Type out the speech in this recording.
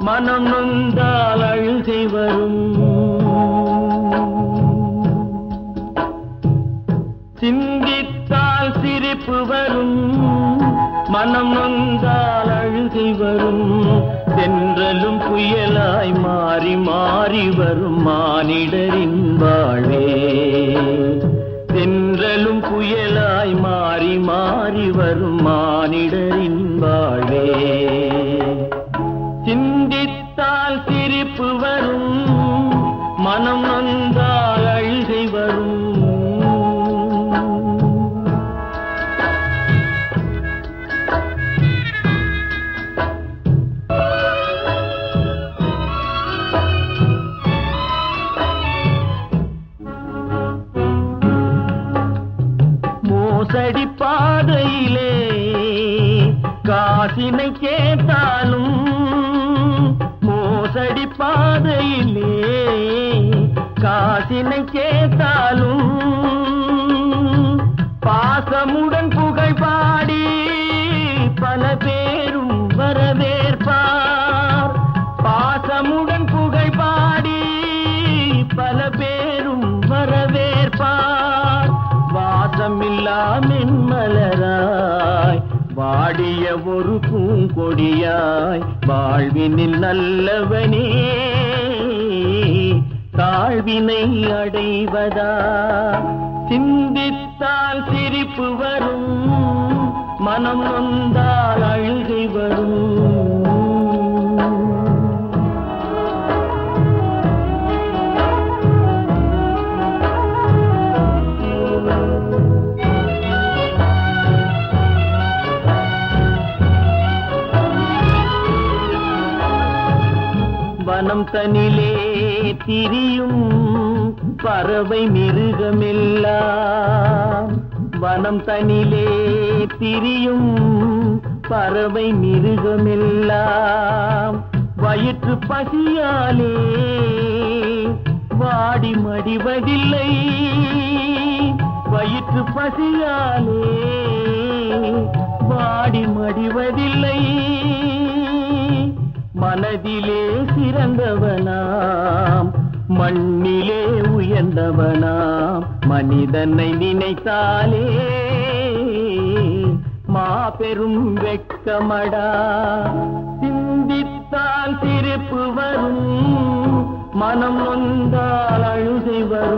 மனம் நொந்தால் அழுகை வரும் சிந்தித்தால் சிரிப்பு வரும் மனம் நொந்தால் அழுகை வரும் தென்றலும் புயலாய் மாறி மாறி வரும் மானிடரின் வாழ்வே தென்றலும் புயலாய் மாறி மாறி வரும் மானிடரின் வாழ்வே சிந்தித்தால் சிரிப்பு வரும் மனம் நொந்தால் அழுகை வரும் மோசடி பாதையிலே காசினை கேட்டாலும் மோசடி பாதையிலே காசினை கேட்டாலும் பாசமுடன் புகழ் பாடி பல பேரும் வரவேற்பார் பாசமுடன் புகழ் பாடி பல பேரும் வரவேற்பார் வாசமில்லா மென்மலராய் வாடிய ஒரு பூங்கொடியாய் வாழ்வினில் நல்லவனே தாழ்வினை அடைவதா சிந்தித்தால் சிரிப்பு வரும் மனம் நொந்தால் அழுகை வரும் வனம் தனிலே திரியும் பறவை மிருகமெல்லாம் வனம் தனிலே திரியும் பறவை மிருகமெல்லாம் வயிற்று பசியாலே வாடி மடிவதில்லை வயிற்று பசியாலே வாடி மடிவதில்லை மனதிலே சிறந்தவனாம் மண்ணிலே உயர்ந்தவனாம் மனிதனை நினைத்தாலே மாபெரும் வெட்கமடா சிந்தித்தால் சிரிப்பு வரும் மனம் நொந்தால் அழுகை வரும்